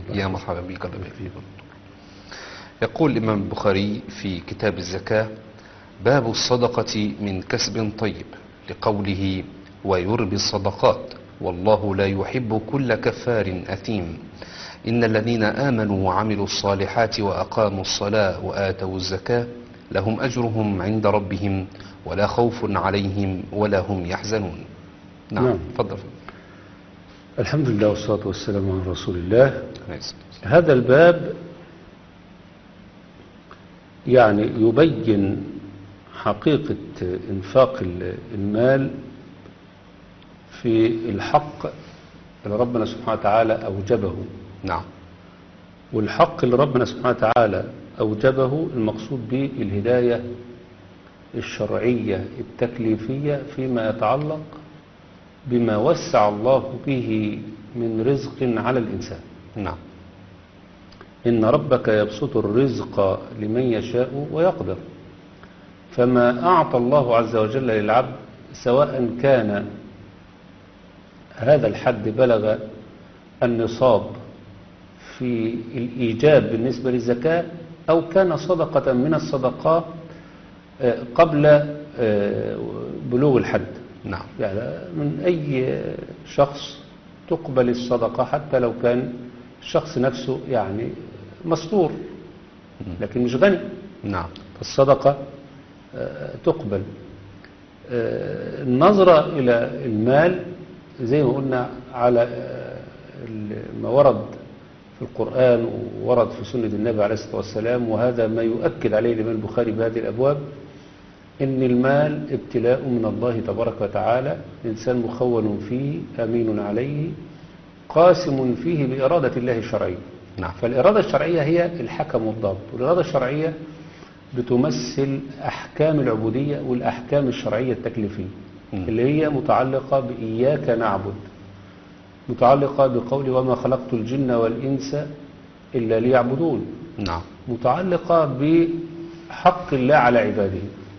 يا مرحبا بك الله يبارك فيك يقول الإمام البخاري في كتاب الزكاة باب الصدقة من كسب طيب لقوله ويربي الصدقات والله لا يحب كل كفار أثيم إن الذين آمنوا وعملوا الصالحات وأقاموا الصلاة وآتوا الزكاة لهم أجرهم عند ربهم ولا خوف عليهم ولا هم يحزنون نعم نعم. تفضل الحمد لله والصلاة والسلام على رسول الله كويس. هذا الباب يعني يبين حقيقة إنفاق ال- المال في الحق اللي ربنا سبحانه وتعالى أوجبه نعم والحق اللي ربنا سبحانه وتعالى أوجبه المقصود به الهداية الشرعية التكليفية فيما يتعلق بما وسع الله به من رزق على الإنسان نعم إن ربك يبسط الرزق لمن يشاء ويقدر فما أعطى الله عز وجل للعبد سواء كان هذا الحد بلغ النصاب في الإيجاب بالنسبة للزكاة أو كان صدقة من الصدقات آه، قبل آه، بلوغ الحد نعم يعني من أي شخص تقبل الصدقة حتى لو كان الشخص نفسه يعني مستور لكن مش غني نعم فالصدقة آه، تقبل آه، النظرة إلى المال زي ما قلنا على آه، ال- ما ورد في القرآن وورد في سنة النبي عليه الصلاة والسلام وهذا ما يؤكد عليه الإمام البخاري بهذه الأبواب إن المال ابتلاء من الله تبارك وتعالى إنسان مخون فيه أمين عليه قاسم فيه بإرادة الله الشرعية نعم فالإرادة الشرعية هي الحكم والضبط والإرادة الشرعية بتمثل أحكام العبودية والأحكام الشرعية التكليفية مم. اللي هي متعلقة بإياك نعبد متعلقة بقول وما خلقت الجن والإنس إلا ليعبدون نعم متعلقة بحق الله على عباده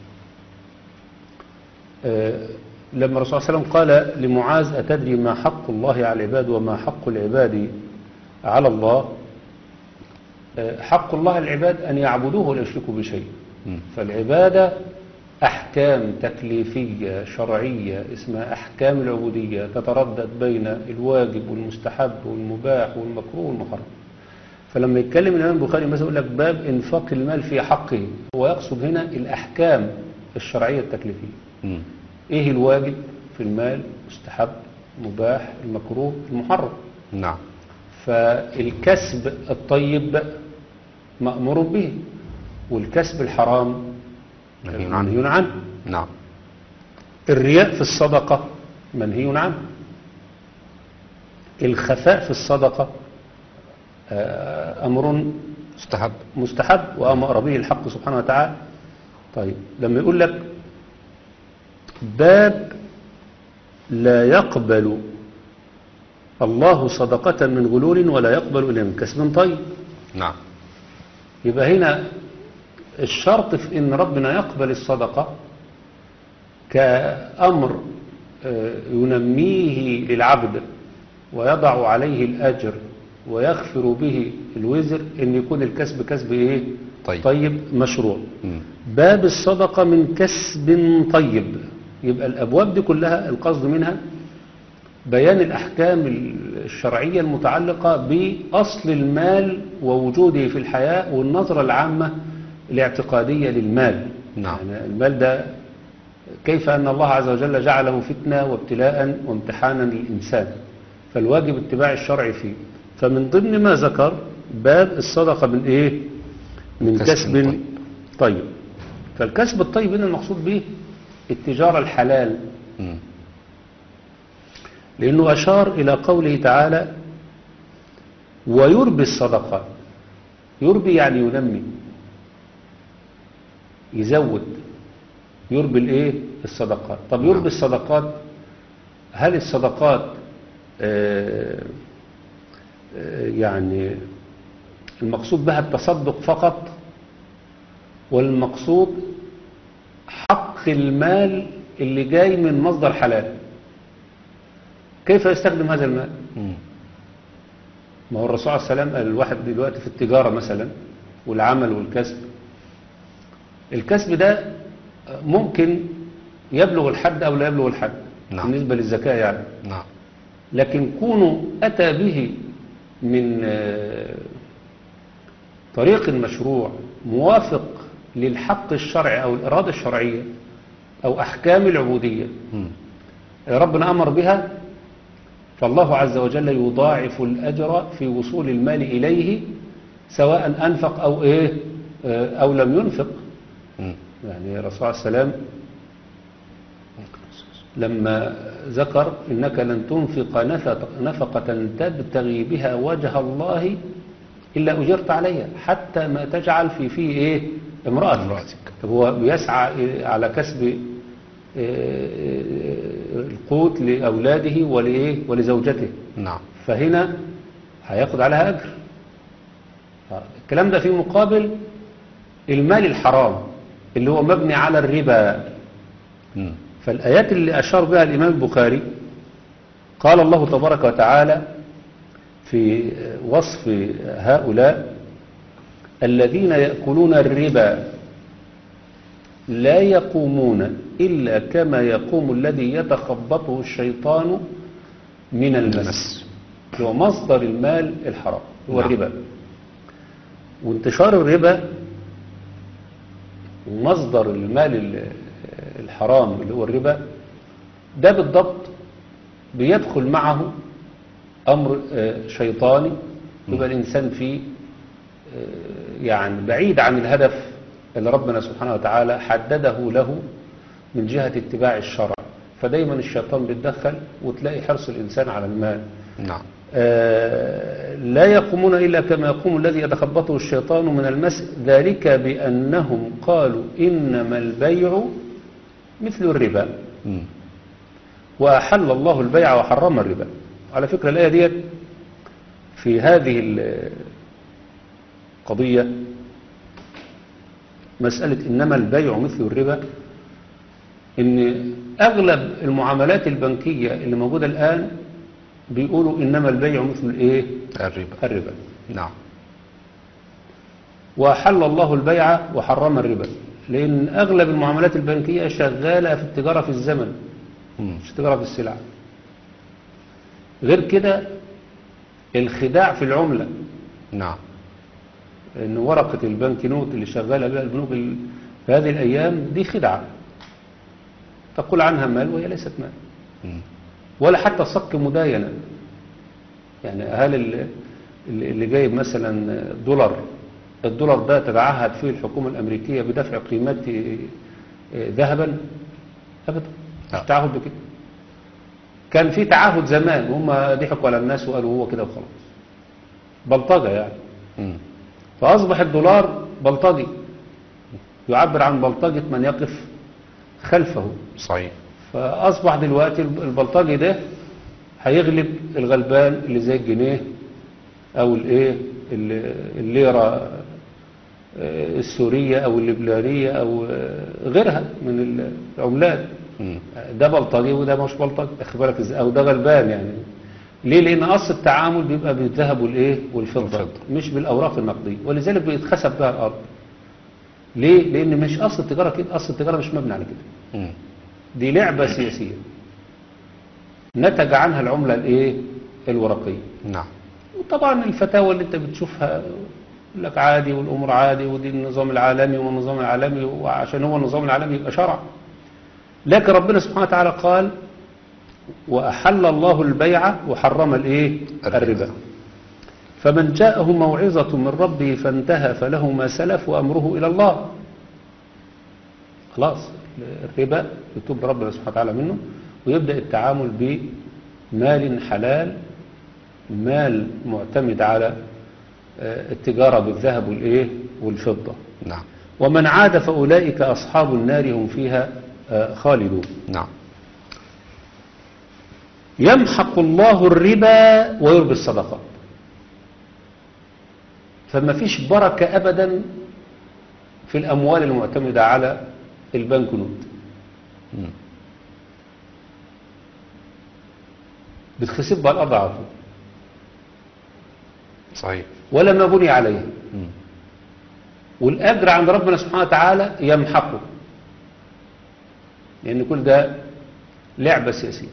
آه، لما الرسول صلى الله عليه وسلم قال لمعاذ أتدري ما حق الله على العباد وما حق العباد على الله آه، حق الله على العباد أن يعبدوه ولا يشركوا بشيء مم. فالعبادة أحكام تكليفية شرعية اسمها أحكام العبودية تتردد بين الواجب والمستحب والمباح والمكروه والمحرم فلما يتكلم الإمام البخاري مثلا يقول لك باب إنفاق المال في حقه هو يقصد هنا الأحكام الشرعية التكليفية مم. إيه الواجب في المال مستحب مباح المكروه المحرم نعم فالكسب الطيب مأمور به والكسب الحرام منهي عنه. منهي عنه نعم الرياء في الصدقة منهي عنه الخفاء في الصدقة آه، أمر مستحب مستحب وأمر به الحق سبحانه وتعالى طيب لما يقول لك باب لا يقبل الله صدقة من غلول ولا يقبل إلا من كسب طيب نعم يبقى هنا الشرط في ان ربنا يقبل الصدقة كأمر آه، ينميه للعبد ويضع عليه الأجر ويغفر به الوزر ان يكون الكسب كسب ايه طيب. طيب مشروع مم. باب الصدقة من كسب طيب يبقى الأبواب دي كلها القصد منها بيان الأحكام الشرعية المتعلقة بأصل المال ووجوده في الحياة والنظرة العامة الاعتقادية للمال نعم. يعني المال ده كيف أن الله عز وجل جعله فتنة وابتلاء وامتحانا للإنسان فالواجب اتباع الشرع فيه فمن ضمن ما ذكر باب الصدقة من إيه من كسب كسب طيب. طيب, طيب. فالكسب الطيب هنا المقصود به التجارة الحلال مم. لأنه أشار إلى قوله تعالى ويربي الصدقات يربي يعني ينمي يزود يربي الايه الصدقات طب نعم. يربي الصدقات هل الصدقات آه، آه، يعني المقصود بها التصدق فقط والمقصود حق المال اللي جاي من مصدر حلال كيف يستخدم هذا المال مم. ما هو الرسول عليه السلام قال الواحد دلوقتي في التجارة مثلا والعمل والكسب الكسب ده ممكن يبلغ الحد أو لا يبلغ الحد نعم. بالنسبة للزكاة يعني نعم لكن كونه أتى به من آه، طريق مشروع موافق للحق الشرعي أو الإرادة الشرعية أو أحكام العبودية مم. ربنا أمر بها فالله عز وجل يضاعف الأجر في وصول المال إليه سواء أنفق أو إيه آه، أو لم ينفق مم. يعني الرسول عليه السلام لما ذكر إنك لن تنفق نفق- نفقة تبتغي بها وجه الله إلا أجرت عليها حتى ما تجعل في فيه إيه امرأتك امرأتك. طب هو بيسعى إيه على كسب إيه، إيه، القوت لأولاده ولإيه ولزوجته نعم فهنا هياخد عليها أجر آه، الكلام ده في مقابل المال الحرام اللي هو مبني على الربا مم. فالآيات اللي أشار بها الإمام البخاري قال الله تبارك وتعالى في وصف هؤلاء الذين يأكلون الربا لا يقومون إلا كما يقوم الذي يتخبطه الشيطان من المس هو مصدر المال الحرام هو نعم. الربا وانتشار الربا ومصدر المال ال- الحرام اللي هو الربا ده بالضبط بيدخل معه أمر آه، شيطاني يبقى الإنسان فيه آه، يعني بعيد عن الهدف اللي ربنا سبحانه وتعالى حدده له من جهة اتباع الشرع فدايما الشيطان بيتدخل وتلاقي حرص الإنسان على المال نعم آه، لا يقومون إلا كما يقوم الذي يتخبطه الشيطان من المس ذلك بأنهم قالوا إنما البيع مثل الربا مم. وأحل الله البيع وحرم الربا على فكرة الآية ديت في هذه القضية مسألة إنما البيع مثل الربا إن أغلب المعاملات البنكية اللي موجودة الآن بيقولوا إنما البيع مثل الإيه؟ الربا الربا نعم وأحل الله البيع وحرم الربا لأن أغلب المعاملات البنكية شغالة في التجارة في الزمن مم. مش تجارة في السلع غير كده الخداع في العملة نعم ان ورقة البنك نوت اللي شغالة بها البنوك ال- في هذه الأيام دي خدعة تقول عنها مال وهي ليست مال مم. ولا حتى صك مداينة يعني هل ال- اللي اللي جايب مثلا دولار الدولار ده تتعهد فيه الحكومة الأمريكية بدفع قيمته آه، ذهبا أبدا لا. مش تعهد بكده كان في تعهد زمان وهم ضحكوا على الناس وقالوا هو كده وخلاص بلطجة يعني مم. فأصبح الدولار بلطجي يعبر عن بلطجة من يقف خلفه صحيح فأصبح دلوقتي البلطجي ده هيغلب الغلبان اللي زي الجنيه أو الإيه ال- الليرة آه، السورية أو اللبنانية أو آه، غيرها من العملات مم. ده بلطجي وده مش بلطجي أخد بالك إزاي أو ده غلبان يعني ليه لأن أصل التعامل بيبقى بالذهب والإيه والفضة والفضة. مش بالأوراق النقدية ولذلك بيتخسب بها الأرض ليه لأن مش أصل التجارة كده أصل التجارة مش مبني على كده مم. دي لعبة سياسية نتج عنها العملة الايه الورقية نعم وطبعا الفتاوى اللي انت بتشوفها يقول لك عادي والامور عادي ودي النظام العالمي والنظام العالمي وعشان هو النظام العالمي يبقى شرع لكن ربنا سبحانه وتعالى قال واحل الله البيع وحرم الايه الربا. الربا فمن جاءه موعظة من ربه فانتهى فله ما سلف وامره الى الله خلاص الربا يتوب ربنا سبحانه وتعالى منه ويبدأ التعامل بمال حلال مال معتمد على آه، التجارة بالذهب والإيه والفضة نعم ومن عاد فأولئك أصحاب النار هم فيها آه، خالدون نعم يمحق الله الربا ويربي الصدقات فما فيش بركة أبدا في الأموال المعتمدة على البنك نوت مم. بتخسب بها الأرض على طول صحيح ولا ما بني عليه مم. والأجر عند ربنا سبحانه وتعالى يمحقه لأن كل ده لعبة سياسية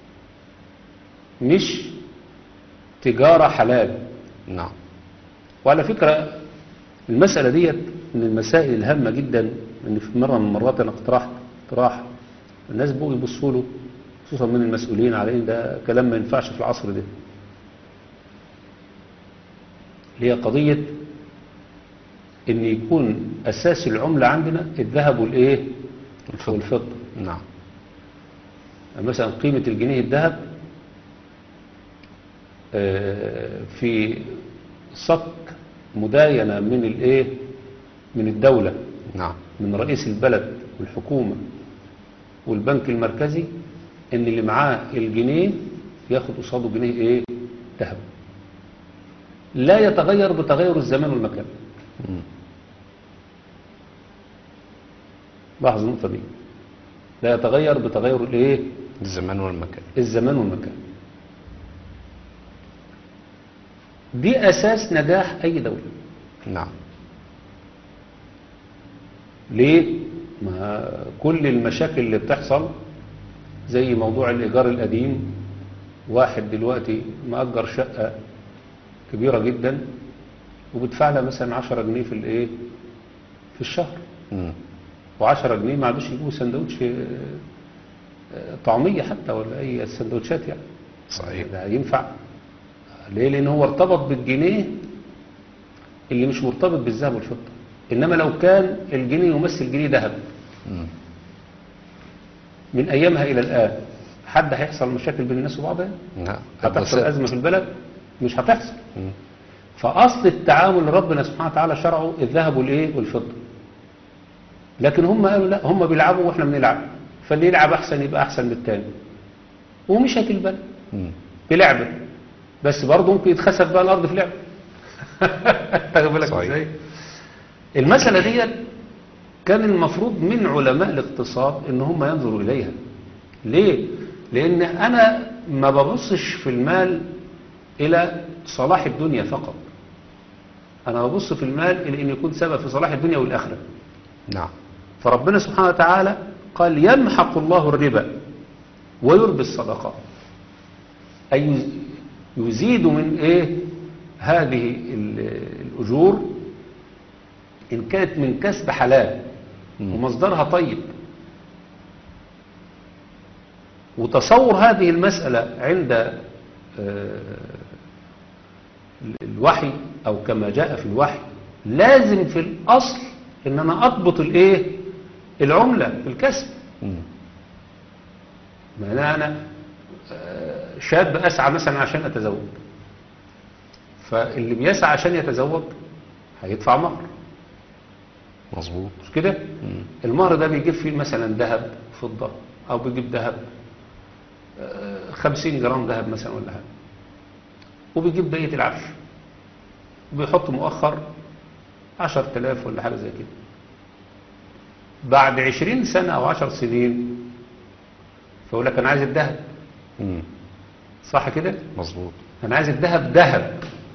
مش تجارة حلال نعم وعلى فكرة المسألة ديت من المسائل الهامة جدا ان في مرة من المرات انا اقترحت اقتراح الناس بقوا يبصوا له خصوصا من المسؤولين عليه ده كلام ما ينفعش في العصر ده اللي هي قضية ان يكون اساس العملة عندنا الذهب والايه الفضة. والفضة نعم مثلا قيمة الجنيه الذهب آه، في صك مداينة من الايه من الدولة نعم من رئيس البلد والحكومة والبنك المركزي ان اللي معاه الجنيه ياخد قصاده جنيه ايه ذهب لا يتغير بتغير الزمان والمكان مم. لاحظ النقطة دي لا يتغير بتغير الايه الزمان والمكان الزمان والمكان دي اساس نجاح اي دولة نعم ليه ما كل المشاكل اللي بتحصل زي موضوع الإيجار القديم واحد دلوقتي مأجر شقة كبيرة جدا وبدفع لها مثلا 10 جنيه في الايه في الشهر مم. و10 جنيه ما عادوش يجيبوا سندوتش آه، آه، طعمية حتى ولا أي سندوتشات يعني صحيح ده ينفع ليه لأن هو ارتبط بالجنيه اللي مش مرتبط بالذهب والفضة إنما لو كان الجنيه يمثل جنيه ذهب مم. من أيامها إلى الآن حد هيحصل مشاكل بين الناس وبعضها نعم هتحصل البساط. أزمة في البلد مش هتحصل مم. فأصل التعامل اللي ربنا سبحانه وتعالى شرعه الذهب والإيه والفضة لكن هم قالوا لا هم بيلعبوا وإحنا بنلعب فاللي يلعب أحسن يبقى أحسن من التاني ومشت البلد مم. بلعبة بس برضه ممكن يتخسف بقى الأرض في لعبة تاخد بالك صحيح. ازاي المسألة دي كان المفروض من علماء الاقتصاد ان هم ينظروا إليها ليه؟ لأن أنا ما ببصش في المال إلى صلاح الدنيا فقط أنا ببص في المال إلى أن يكون سبب في صلاح الدنيا والآخرة نعم فربنا سبحانه وتعالى قال يمحق الله الربا ويربي الصدقات أي يزيد من إيه هذه ال- الأجور إن كانت من كسب حلال مم. ومصدرها طيب وتصور هذه المسألة عند آه، الوحي أو كما جاء في الوحي لازم في الأصل إن أنا أضبط الإيه العملة في الكسب مم. ما أنا أنا آه، شاب أسعى مثلا عشان أتزوج فاللي بيسعى عشان يتزوج هيدفع مهر مظبوط مش كده مم. المهر ده بيجيب فيه مثلا ذهب فضة أو بيجيب ذهب آه، 50 جرام ذهب مثلا ولا حاجة وبيجيب بقية العفش وبيحط مؤخر 10000 ولا حاجة زي كده بعد 20 سنة أو 10 سنين فيقول لك أنا عايز الذهب مم. صح كده؟ مظبوط أنا عايز الذهب ذهب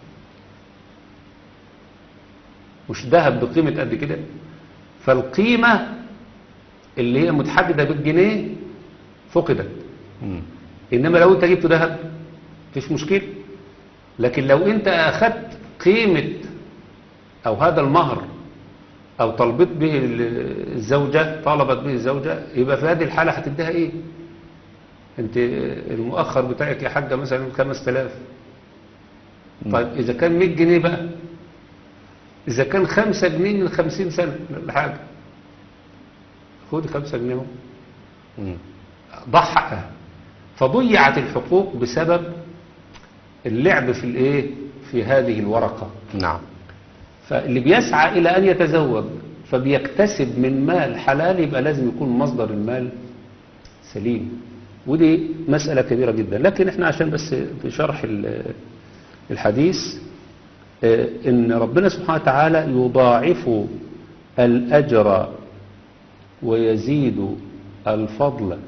مش ذهب بقيمة قد كده فالقيمة اللي هي متحددة بالجنيه فقدت مم. إنما لو أنت جبت ذهب مفيش مشكلة لكن لو أنت أخذت قيمة أو هذا المهر أو طلبت به ال- الزوجة طالبت به الزوجة يبقى في هذه الحالة هتديها إيه أنت المؤخر بتاعك يا حاجة مثلا 5000 طيب إذا كان 100 جنيه بقى إذا كان 5 جنيه من 50 سنة ولا حاجة خدي 5 جنيه اهو مم. ضاع حقها فضيعت الحقوق بسبب اللعب في الايه في هذه الورقة نعم فاللي بيسعى الى ان يتزوج فبيكتسب من مال حلال يبقى لازم يكون مصدر المال سليم ودي مسألة كبيرة جدا لكن احنا عشان بس في شرح ال- الحديث آه، ان ربنا سبحانه وتعالى يضاعف الأجر ويزيد الفضل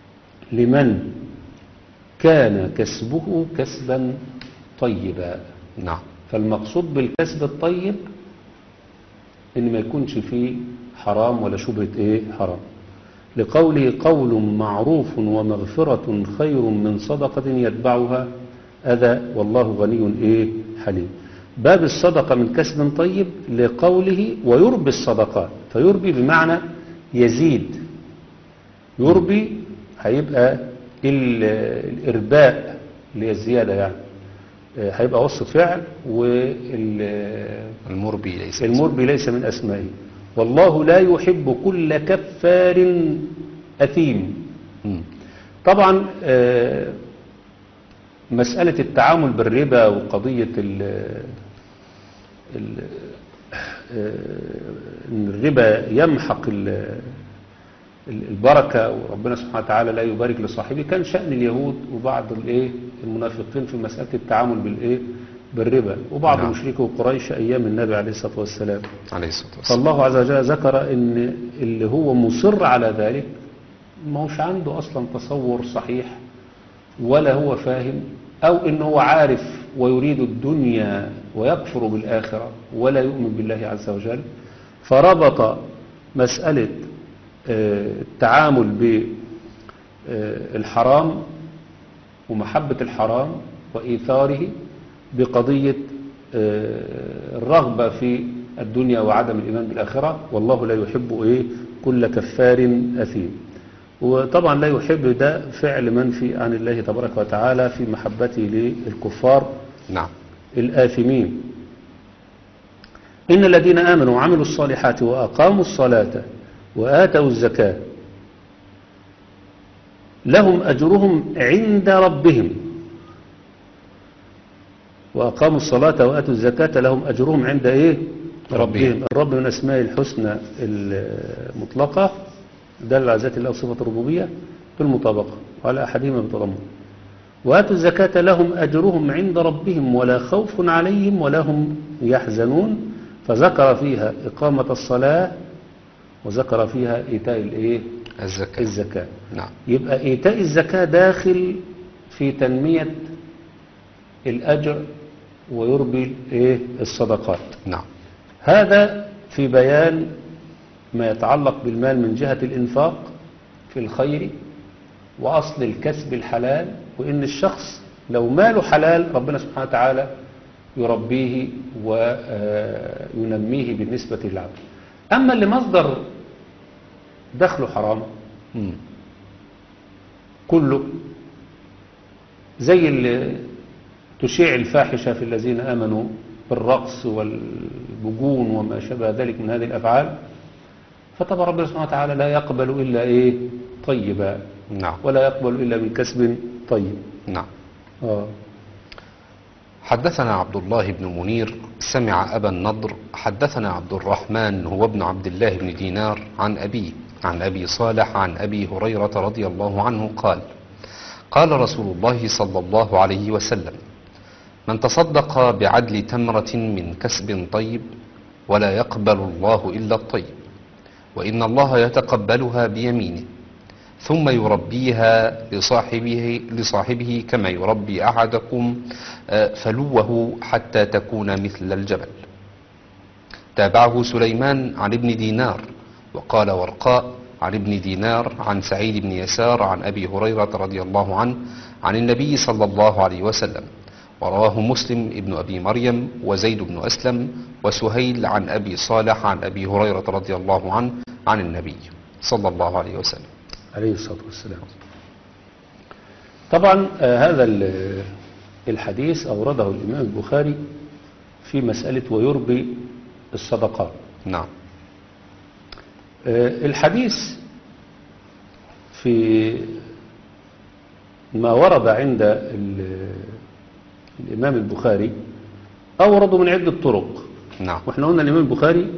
لمن كان كسبه كسبا طيبا نعم فالمقصود بالكسب الطيب ان ما يكونش فيه حرام ولا شبهة ايه حرام لقوله قول معروف ومغفرة خير من صدقة يتبعها أذى والله غني ايه حليم باب الصدقة من كسب طيب لقوله ويربي الصدقات فيربي بمعنى يزيد يربي هيبقى ال- الإرباء اللي هي الزيادة يعني آه، هيبقى وصف فعل والمربي المربي ليس ليس من أسمائه والله لا يحب كل كفار أثيم مم. طبعا آه، مسألة التعامل بالربا وقضية ال ال- آه، إن الربا يمحق ال- ال- البركة وربنا سبحانه وتعالى لا يبارك لصاحبه كان شأن اليهود وبعض الايه المنافقين في مسألة التعامل بالايه بالربا وبعض نعم. مشركي قريش أيام النبي عليه الصلاة والسلام عليه الصلاة والسلام فالله عز وجل ذكر ان اللي هو مصر على ذلك ما هوش عنده اصلا تصور صحيح ولا هو فاهم او ان هو عارف ويريد الدنيا ويكفر بالاخره ولا يؤمن بالله عز وجل فربط مساله آه، التعامل بالحرام ومحبه الحرام وايثاره بقضيه آه، الرغبه في الدنيا وعدم الايمان بالاخره والله لا يحب ايه كل كفار اثيم وطبعا لا يحب ده فعل منفي عن الله تبارك وتعالى في محبته للكفار نعم الآثمين إن الذين آمنوا وعملوا الصالحات وأقاموا الصلاة وآتوا الزكاة لهم أجرهم عند ربهم وأقاموا الصلاة وآتوا الزكاة لهم أجرهم عند إيه؟ ربهم الرب من أسماء الحسنى المطلقة دل على ذات الله وصفة الربوبية بالمطابقة وعلى أحدهما بتضمن وآتوا الزكاة لهم أجرهم عند ربهم ولا خوف عليهم ولا هم يحزنون فذكر فيها إقامة الصلاة وذكر فيها إيتاء الإيه؟ الزكاة الزكاة نعم يبقى إيتاء الزكاة داخل في تنمية الأجر ويربي الإيه؟ الصدقات نعم هذا في بيان ما يتعلق بالمال من جهة الإنفاق في الخير وأصل الكسب الحلال وإن الشخص لو ماله حلال ربنا سبحانه وتعالى يربيه وينميه بالنسبة للعبد أما اللي مصدر دخله حرام مم. كله زي اللي تشيع الفاحشة في الذين آمنوا بالرقص والبجون وما شابه ذلك من هذه الأفعال فطبعا ربنا سبحانه وتعالى لا يقبل إلا إيه طيبا نعم ولا يقبل إلا من كسب طيب نعم آه. حدثنا عبد الله بن منير سمع أبا النضر حدثنا عبد الرحمن هو ابن عبد الله بن دينار عن أبيه عن أبي صالح عن أبي هريرة رضي الله عنه قال قال رسول الله صلى الله عليه وسلم من تصدق بعدل تمرة من كسب طيب ولا يقبل الله إلا الطيب وإن الله يتقبلها بيمينه ثم يربيها لصاحبه, لصاحبه كما يربي أحدكم آه، فلوه حتى تكون مثل الجبل تابعه سليمان عن ابن دينار وقال ورقاء عن ابن دينار عن سعيد بن يسار عن أبي هريرة رضي الله عنه عن النبي صلى الله عليه وسلم ورواه مسلم ابن أبي مريم وزيد بن أسلم وسهيل عن أبي صالح عن أبي هريرة رضي الله عنه عن النبي صلى الله عليه وسلم عليه الصلاة والسلام طبعا آه، هذا ال- الحديث أورده الإمام البخاري في مسألة ويربي الصدقات نعم آه، الحديث في ما ورد عند ال- الإمام البخاري أورده من عدة طرق نعم واحنا قلنا الإمام البخاري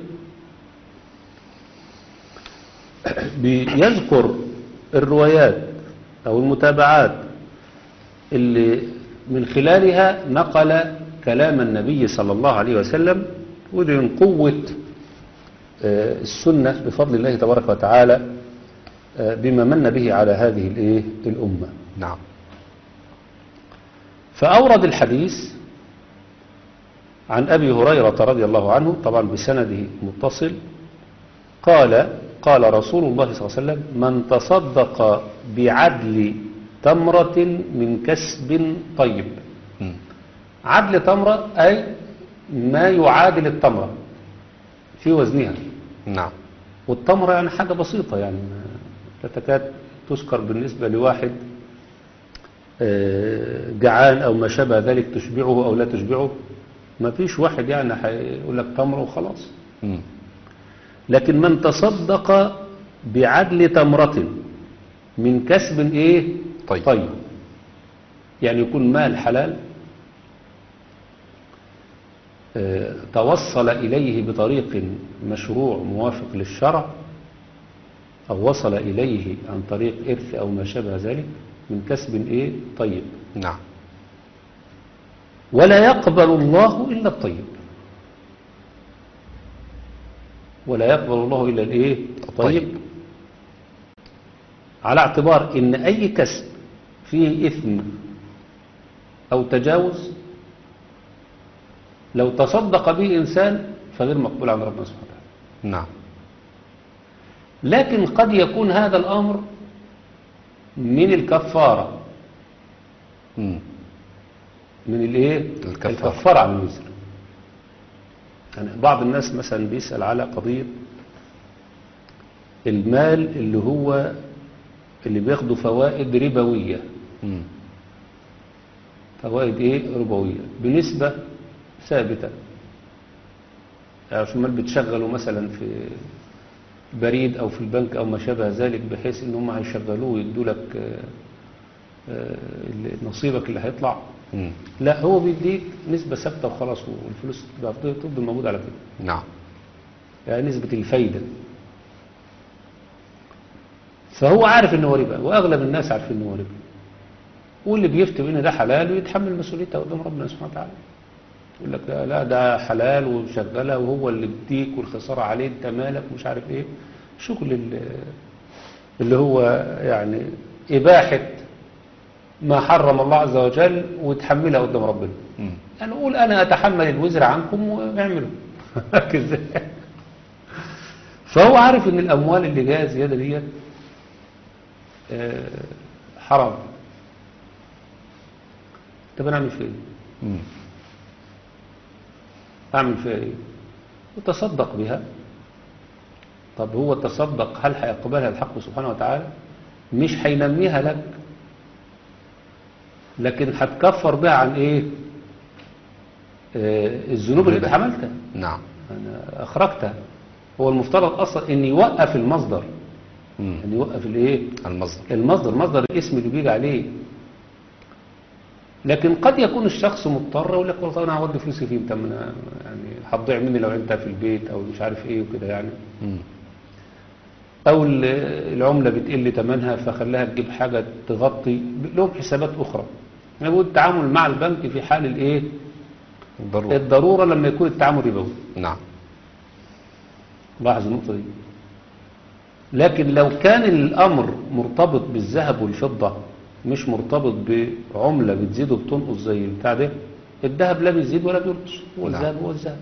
بيذكر الروايات أو المتابعات اللي من خلالها نقل كلام النبي صلى الله عليه وسلم ودي من قوة آه، السنة بفضل الله تبارك وتعالى آه، بما من به على هذه الإيه؟ الأمة نعم فأورد الحديث عن أبي هريرة رضي الله عنه طبعا بسنده متصل قال قال رسول الله صلى الله عليه وسلم من تصدق بعدل تمرة من كسب طيب مم. عدل تمرة أي ما يعادل التمرة في وزنها نعم والتمرة يعني حاجة بسيطة يعني لا تكاد تذكر بالنسبة لواحد آه، جعان أو ما شابه ذلك تشبعه أو لا تشبعه ما فيش واحد يعني هيقول لك تمرة وخلاص مم. لكن من تصدق بعدل تمرة من كسب ايه طيب. طيب يعني يكون مال حلال آه، توصل إليه بطريق مشروع موافق للشرع أو وصل إليه عن طريق إرث أو ما شابه ذلك من كسب إيه طيب نعم ولا يقبل الله إلا الطيب ولا يقبل الله إلا الإيه الطيب الطيب. على اعتبار إن أي كسب فيه إثم أو تجاوز لو تصدق به إنسان فغير مقبول عند ربنا سبحانه وتعالى نعم لكن قد يكون هذا الأمر من الكفارة مم. من الايه الكفارة. الكفارة عن الوزر يعني بعض الناس مثلا بيسأل على قضية المال اللي هو اللي بياخدوا فوائد ربوية مم. فوائد ايه ربوية بنسبة ثابتة يعني في المال بتشغله مثلا في بريد او في البنك او ما شابه ذلك بحيث ان هم هيشغلوه ويدوا لك آه، آه، نصيبك اللي هيطلع مم. لا هو بيديك نسبة ثابتة وخلاص والفلوس تبقى تفضل موجودة على كده نعم يعني نسبة الفايدة فهو عارف ان هو ربا واغلب الناس عارفين ان هو ربا واللي بيفتي بان ده حلال ويتحمل مسؤوليته قدام ربنا سبحانه وتعالى يقول لك لا, لا ده حلال وشغاله وهو اللي بديك والخساره عليه انت مالك ومش عارف ايه شغل ال- اللي هو يعني اباحه ما حرم الله عز وجل وتحملها قدام ربنا مم. يعني قول انا اتحمل الوزر عنكم واعملوا كده فهو عارف ان الاموال اللي جايه زياده ديت آه، حرام طب انا اعمل فيها ايه مم. اعمل فيها ايه وتصدق بها طب هو تصدق هل هيقبلها الحق سبحانه وتعالى مش هينميها لك لكن هتكفر بها عن ايه آه، الذنوب اللي انت الربا. عملتها نعم أنا أخرجتها هو المفترض أصلا أن يوقف المصدر مم. أن يوقف الإيه المصدر المصدر مصدر الاسم اللي بيجي عليه لكن قد يكون الشخص مضطر يقول لك والله طب انا هودي فلوسي فين طب ما انا يعني هتضيع مني لو انت في البيت او مش عارف ايه وكده يعني مم. او ال- العمله بتقل ثمنها فخليها تجيب حاجه تغطي لهم حسابات اخرى يقول التعامل مع البنك في حال الايه ضروري الضروره لما يكون التعامل ربوي نعم لاحظ النقطة دي لكن لو كان الأمر مرتبط بالذهب والفضة مش مرتبط بعملة بتزيد وبتنقص زي بتاع ده الذهب لا بيزيد ولا بينقص هو نعم. الذهب هو الذهب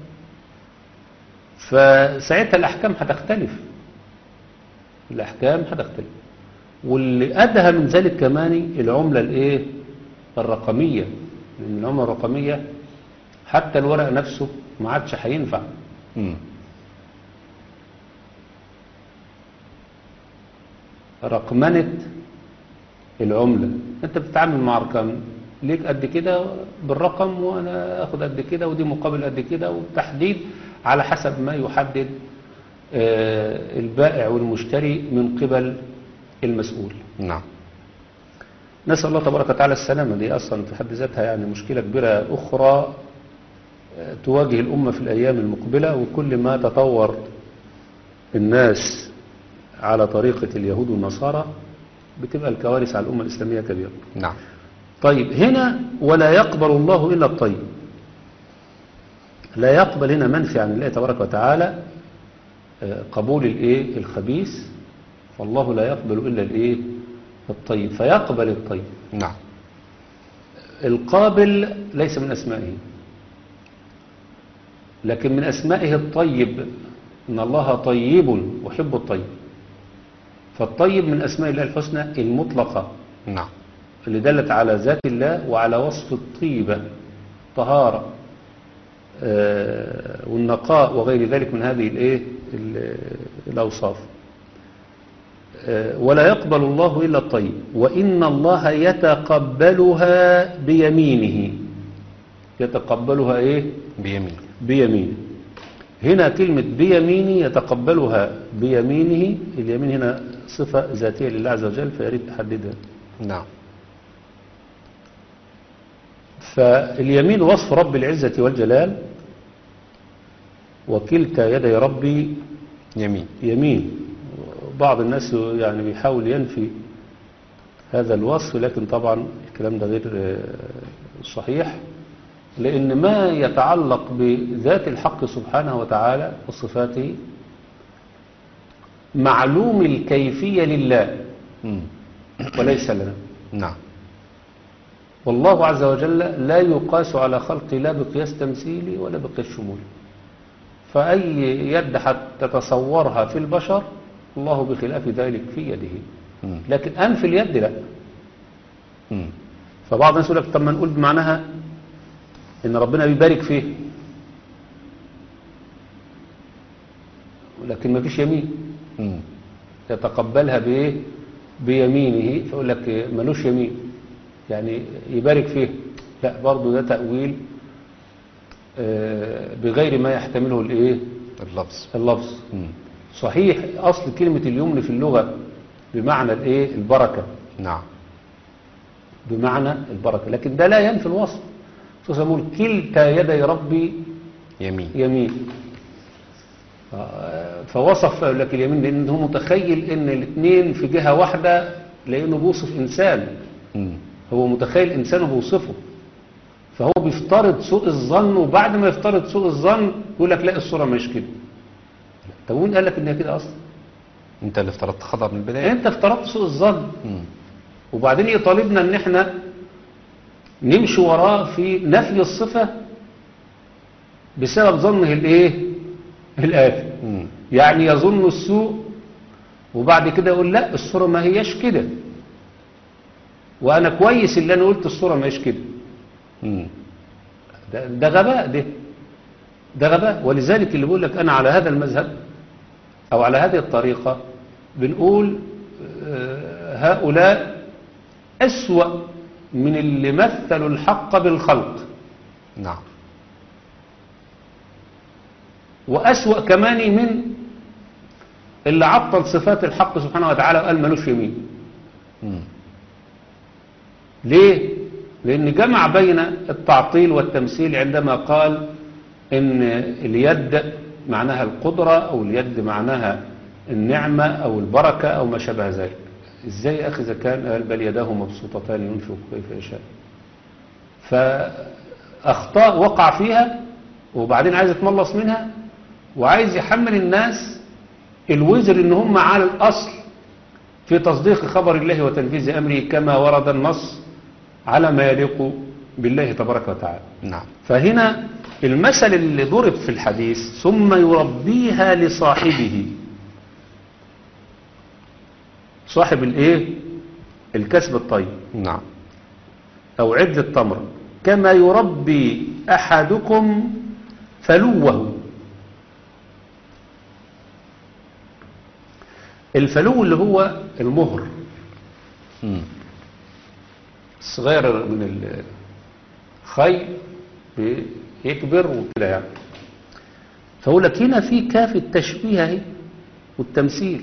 فساعتها الأحكام هتختلف الأحكام هتختلف واللي أدهى من ذلك كمان العملة الإيه الرقمية لأن العملة الرقمية حتى الورق نفسه ما عادش هينفع مم. رقمنة العملة انت بتتعامل مع ارقام ليك قد كده بالرقم وانا اخد قد كده ودي مقابل قد كده والتحديد على حسب ما يحدد آه، البائع والمشتري من قبل المسؤول نعم نسأل الله تبارك وتعالى السلامة دي أصلا في حد ذاتها يعني مشكلة كبيرة أخرى آه، تواجه الأمة في الأيام المقبلة وكل ما تطور الناس على طريقة اليهود والنصارى بتبقى الكوارث على الأمة الإسلامية كبيرة نعم طيب هنا ولا يقبل الله إلا الطيب لا يقبل هنا منفي عن الله تبارك وتعالى آه، قبول الايه الخبيث فالله لا يقبل إلا الايه الطيب فيقبل الطيب نعم القابل ليس من أسمائه لكن من أسمائه الطيب إن الله طيب يحب الطيب فالطيب من أسماء الله الحسنى المطلقة نعم اللي دلت على ذات الله وعلى وصف الطيبة طهارة آه، والنقاء وغير ذلك من هذه الايه ال- الأوصاف آه، ولا يقبل الله إلا الطيب وإن الله يتقبلها بيمينه يتقبلها إيه بيمين بيمينه هنا كلمة بيمينه يتقبلها بيمينه اليمين هنا صفة ذاتية لله عز وجل فيريد أحددها نعم فاليمين وصف رب العزة والجلال وكلتا يدي ربي يمين يمين بعض الناس يعني بيحاول ينفي هذا الوصف لكن طبعا الكلام ده غير آه، صحيح لأن ما يتعلق بذات الحق سبحانه وتعالى وصفاته معلوم الكيفية لله مم. وليس لنا نعم والله عز وجل لا يقاس على خلقه لا بقياس تمثيلي ولا بقياس شمولي فأي يد حتى تتصورها في البشر الله بخلاف ذلك في يده مم. لكن أنف اليد لا مم. فبعض الناس يقول لك طب ما نقول بمعناها إن ربنا بيبارك فيه لكن ما فيش يمين مم. يتقبلها بإيه بيمينه فيقول لك ملوش يمين يعني يبارك فيه لا برضه ده تأويل آه، بغير ما يحتمله الايه اللفظ اللفظ مم. صحيح اصل كلمة اليمن في اللغة بمعنى الايه البركة نعم بمعنى البركة لكن ده لا ينفي الوصف خصوصا يقول كلتا يدي ربي يمين يمين آه، فوصف لك اليمين لان هو متخيل ان الاثنين في جهة واحدة لانه بيوصف انسان مم. هو متخيل انسان وبيوصفه فهو بيفترض سوء الظن وبعد ما يفترض سوء الظن يقول لك لا الصورة مش كده طب وين قال لك انها كده اصلا انت اللي افترضت خطأ من البداية انت افترضت سوء الظن مم. وبعدين يطالبنا ان احنا نمشي وراه في نفي الصفة بسبب ظنه الايه الآثم مم. يعني يظن السوء وبعد كده يقول لا الصورة ما هياش كده وانا كويس اللي انا قلت الصورة ما هياش كده مم. ده, ده غباء ده ده غباء ولذلك اللي بيقول لك انا على هذا المذهب او على هذه الطريقة بنقول آه، هؤلاء أسوأ من اللي مثلوا الحق بالخلق نعم وأسوأ كمان من اللي عطل صفات الحق سبحانه وتعالى وقال ملوش يمين مم. ليه؟ لأن جمع بين التعطيل والتمثيل عندما قال إن اليد معناها القدرة أو اليد معناها النعمة أو البركة أو ما شابه ذلك إزاي يا أخي إذا كان قال بل يداه مبسوطتان ينفق كيف يشاء فأخطاء وقع فيها وبعدين عايز يتملص منها وعايز يحمل الناس الوزر إن هم على الأصل في تصديق خبر الله وتنفيذ أمره كما ورد النص على ما يليق بالله تبارك وتعالى نعم فهنا المثل اللي ضرب في الحديث ثم يربيها لصاحبه صاحب الايه الكسب الطيب نعم او عدل التمر كما يربي احدكم فلوه الفلو اللي هو المهر مم. الصغير من الخيل بيكبر وكده يعني فأقول لك هنا في كاف التشبيه اهي والتمثيل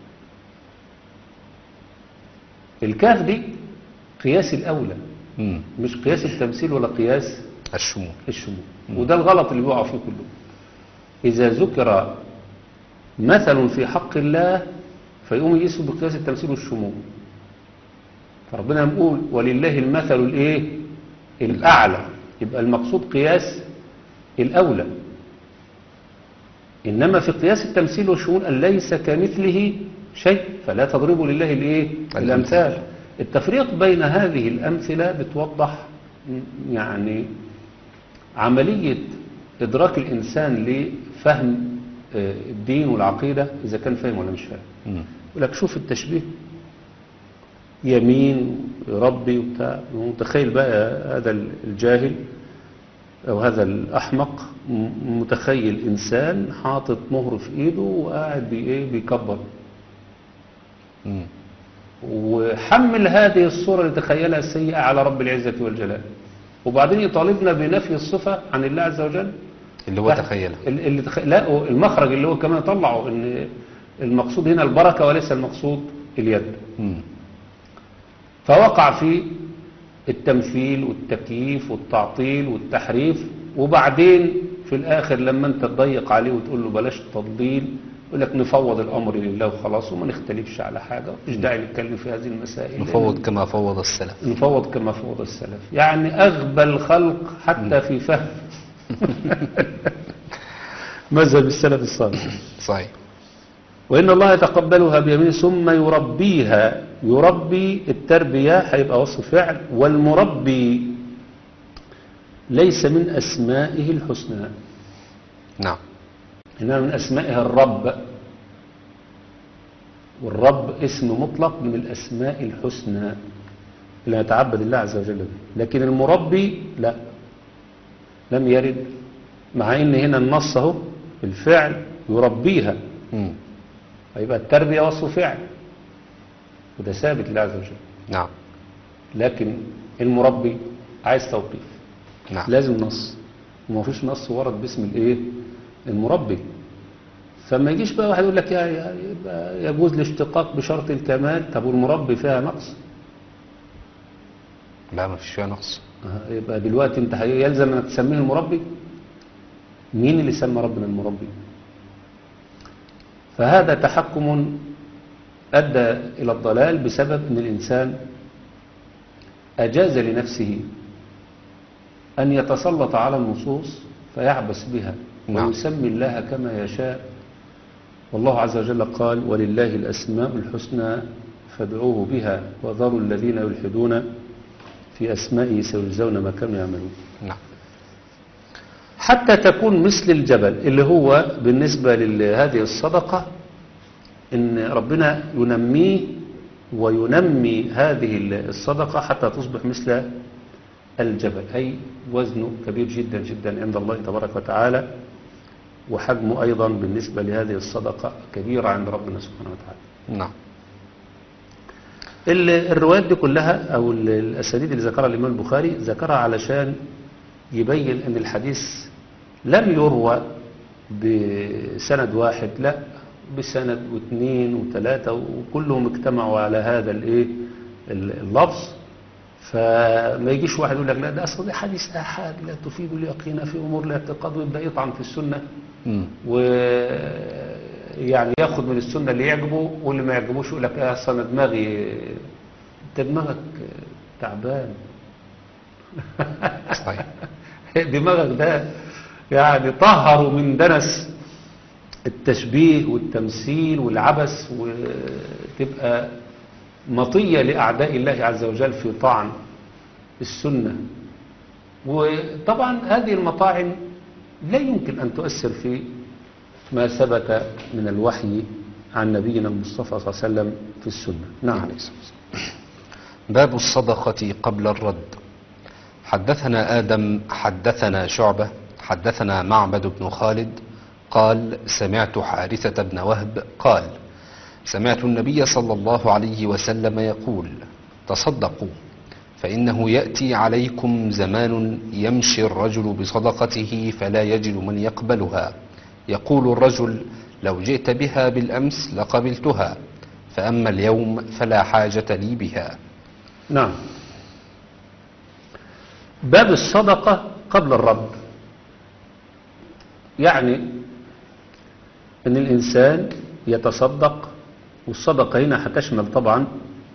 الكاف دي قياس الأولى مم. مش قياس التمثيل ولا قياس الشمول الشمول وده الغلط اللي بيقع فيه كله إذا ذكر مثل في حق الله فيقوم يقيسه بقياس التمثيل والشمول فربنا يقول ولله المثل الايه الأعلى يبقى المقصود قياس الأولى إنما في قياس التمثيل والشمول أن ليس كمثله شيء فلا تضربوا لله الايه الأمثال التفريق بين هذه الأمثلة بتوضح يعني عملية إدراك الإنسان لفهم آه، الدين والعقيدة إذا كان فاهم ولا مش فاهم مم. يقول لك شوف التشبيه يمين ربي وبتاع متخيل بقى هذا الجاهل أو هذا الأحمق م- متخيل إنسان حاطط مهر في إيده وقاعد بي إيه بيكبر مم. وحمل هذه الصورة اللي تخيلها السيئة على رب العزة والجلال وبعدين يطالبنا بنفي الصفة عن الله عز وجل اللي هو تخيلها ال- اللي تخ... لا هو المخرج اللي هو كمان طلعه ان المقصود هنا البركة وليس المقصود اليد مم. فوقع في التمثيل والتكييف والتعطيل والتحريف وبعدين في الآخر لما انت تضيق عليه وتقول له بلاش تضليل يقول لك نفوض الأمر لله وخلاص وما نختلفش على حاجة مش داعي نتكلم في هذه المسائل نفوض كما فوض السلف نفوض كما فوض السلف يعني أغبى الخلق حتى في فهم مذهب السلف الصالح صحيح وإن الله يتقبلها بيمين ثم يربيها يربي التربية هيبقى وصف فعل والمربي ليس من أسمائه الحسنى نعم إنما من أسمائها الرب والرب اسم مطلق من الأسماء الحسنى اللي يتعبد الله عز وجل به لكن المربي لا لم يرد مع ان هنا النص اهو الفعل يربيها مم. هيبقى التربية وصف فعل وده ثابت لله عز وجل نعم لكن المربي عايز توقيف نعم لازم نص وما فيش نص ورد باسم الايه المربي فما يجيش بقى واحد يقول لك يا يا- يبقى يجوز الاشتقاق بشرط الكمال طب والمربي فيها نقص لا ما فيش فيها نقص آه، يبقى دلوقتي انت هي- يلزم انك تسميه المربي مين اللي سمى ربنا المربي فهذا تحكم ادى الى الضلال بسبب ان الانسان اجاز لنفسه ان يتسلط على النصوص فيعبس بها نعم. ويسمي الله كما يشاء والله عز وجل قال ولله الاسماء الحسنى فادعوه بها وذروا الذين يلحدون في أسمائه سيجزون ما كانوا يعملون نعم حتى تكون مثل الجبل اللي هو بالنسبة لهذه الصدقة إن ربنا ينميه وينمي هذه الصدقة حتى تصبح مثل الجبل أي وزنه كبير جدا جدا عند الله تبارك وتعالى وحجمه أيضا بالنسبة لهذه الصدقة كبيرة عند ربنا سبحانه وتعالى نعم ال- الروايات دي كلها او ال- الاسانيد اللي ذكرها الامام البخاري ذكرها علشان يبين ان الحديث لم يروى بسند واحد لا بسند واثنين وثلاثة وكلهم اجتمعوا على هذا الايه ال- اللفظ فما يجيش واحد يقول لك لا ده اصل دي حديث احاد لا تفيد اليقين في امور الاعتقاد ويبدا يطعن في السنه مم. ويعني ياخد من السنة اللي يعجبه واللي ما يعجبوش يقول لك اه اصل انا دماغي انت دماغك تعبان صحيح دماغك ده يعني طهروا من دنس التشبيه والتمثيل والعبث وتبقى مطية لأعداء الله عز وجل في طعن السنة وطبعا هذه المطاعن لا يمكن أن تؤثر في ما ثبت من الوحي عن نبينا المصطفى صلى الله عليه وسلم في السنة نعم باب الصدقة قبل الرد حدثنا آدم حدثنا شعبة حدثنا معبد بن خالد قال سمعت حارثة بن وهب قال سمعت النبي صلى الله عليه وسلم يقول تصدقوا فإنه يأتي عليكم زمان يمشي الرجل بصدقته فلا يجد من يقبلها يقول الرجل لو جئت بها بالأمس لقبلتها فأما اليوم فلا حاجة لي بها نعم باب الصدقة قبل الرد يعني ان الانسان يتصدق والصدقة هنا هتشمل طبعا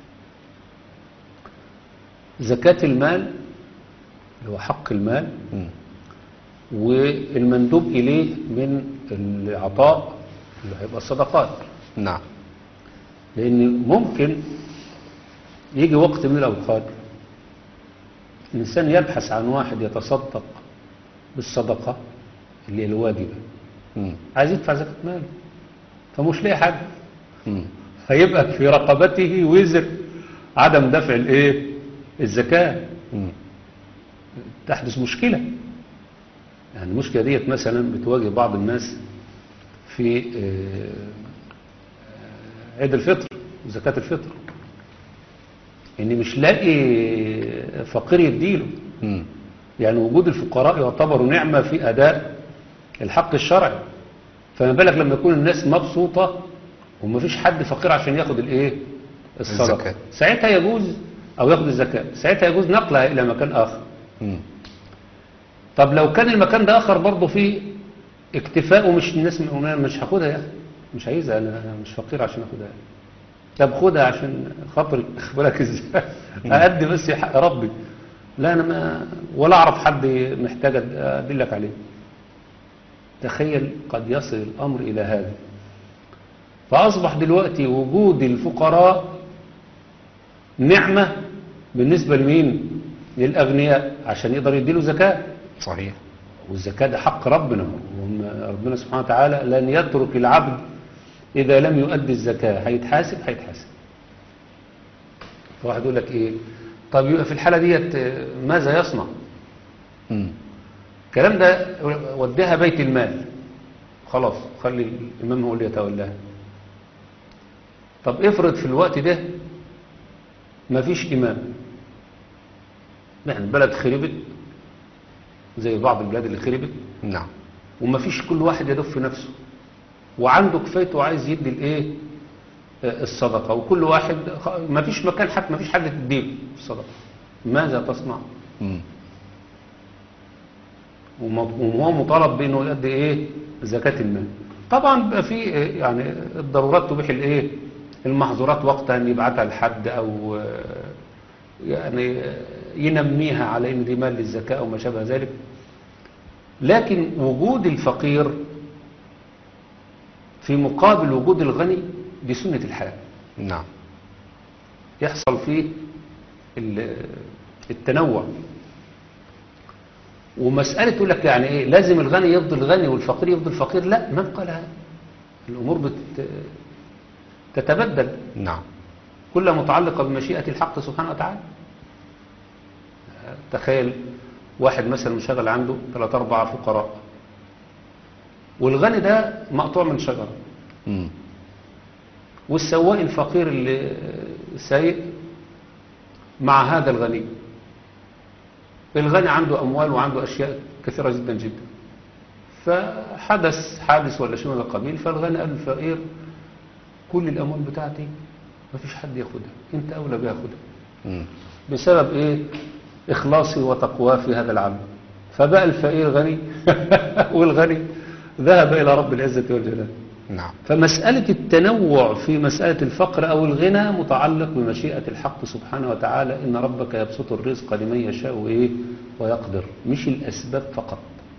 زكاة المال اللي هو حق المال مم. والمندوب إليه من العطاء اللي هيبقى الصدقات نعم لأن ممكن يجي وقت من الأوقات الإنسان يبحث عن واحد يتصدق بالصدقة اللي هي الواجبة مم. عايز يدفع زكاة ماله فمش لاقي حاجة مم. هيبقى في رقبته وزر عدم دفع الايه الزكاة مم. تحدث مشكلة يعني المشكلة ديت مثلا بتواجه بعض الناس في آه، آه، عيد الفطر زكاة الفطر ان مش لاقي فقير يديله مم. يعني وجود الفقراء يعتبر نعمة في أداء الحق الشرعي فما بالك لما يكون الناس مبسوطة ومفيش حد فقير عشان ياخد الايه الصدقة الزكاة. ساعتها يجوز او ياخد الزكاة ساعتها يجوز نقلها الى مكان اخر مم. طب لو كان المكان ده اخر برضه فيه اكتفاء ومش الناس م- أنا مش هاخدها يا اخي مش عايزها انا أنا مش فقير عشان اخدها طب خدها عشان خاطري خد بالك ازاي اادي بس حق ربي لا انا ما ولا اعرف حد محتاج أد- ادلك عليه تخيل قد يصل الامر الى هذا فاصبح دلوقتي وجود الفقراء نعمه بالنسبه لمين للاغنياء عشان يقدر يديله زكاه صحيح والزكاة ده حق ربنا وهم ربنا سبحانه وتعالى لن يترك العبد إذا لم يؤدي الزكاة هيتحاسب هيتحاسب فواحد يقول لك إيه طب يبقى في الحالة ديت آه، ماذا يصنع مم. الكلام ده وديها بيت المال خلاص خلي الإمام هو اللي يتولاها طب افرض في الوقت ده مفيش إمام يعني البلد خربت زي بعض البلاد اللي خربت نعم وما فيش كل واحد يدف في نفسه وعنده كفايته وعايز يدي الايه آه، الصدقه وكل واحد ما فيش مكان حتى ما فيش حد تديله الصدقه ماذا تصنع مم. وم- وهو مطالب بانه يؤدي ايه زكاه المال طبعا بيبقى في آه، يعني الضرورات تبيح الايه المحظورات وقتها ان يبعتها لحد او آه، يعني آه، ينميها على ان دي مال للزكاه او ما شابه ذلك لكن وجود الفقير في مقابل وجود الغني دي سنة الحياة نعم يحصل فيه ال- التنوع ومسألة تقول لك يعني ايه لازم الغني يفضل غني والفقير يفضل فقير لا من قال هذا الأمور بت تتبدل نعم كلها متعلقة بمشيئة الحق سبحانه وتعالى تخيل واحد مثلا مشغل عنده ثلاثة أربعة فقراء والغني ده مقطوع من شجرة مم. والسواق الفقير اللي سايق مع هذا الغني الغني عنده أموال وعنده أشياء كثيرة جدا جدا فحدث حادث ولا شيء من القبيل فالغني قال للفقير كل الأموال بتاعتي ما فيش حد ياخدها انت أولى بياخدها مم. بسبب ايه اخلاصي وتقواه في هذا العمل فبقى الفقير غني والغني ذهب الى رب العزة والجلال نعم فمسألة التنوع في مسألة الفقر أو الغنى متعلق بمشيئة الحق سبحانه وتعالى إن ربك يبسط الرزق لمن يشاء وإيه ويقدر مش الأسباب فقط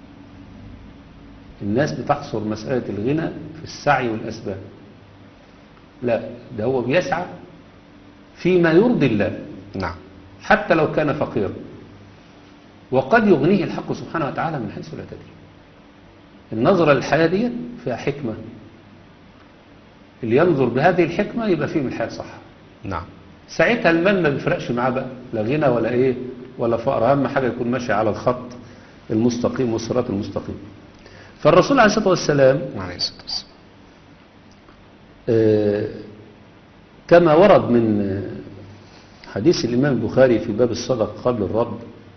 الناس بتحصر مسألة الغنى في السعي والأسباب لا ده هو بيسعى فيما يرضي الله نعم حتى لو كان فقيرا وقد يغنيه الحق سبحانه وتعالى من حيث لا تدري النظرة للحياة دي فيها حكمة اللي ينظر بهذه الحكمة يبقى فيه من الحياة صح نعم ساعتها المال ما بيفرقش معاه بقى لا غنى ولا ايه ولا فقر اهم حاجة يكون ماشي على الخط المستقيم والصراط المستقيم فالرسول عليه الصلاة والسلام عليه الصلاة والسلام آه، كما ورد من آه، حديث الإمام البخاري في باب الصدق قبل الرد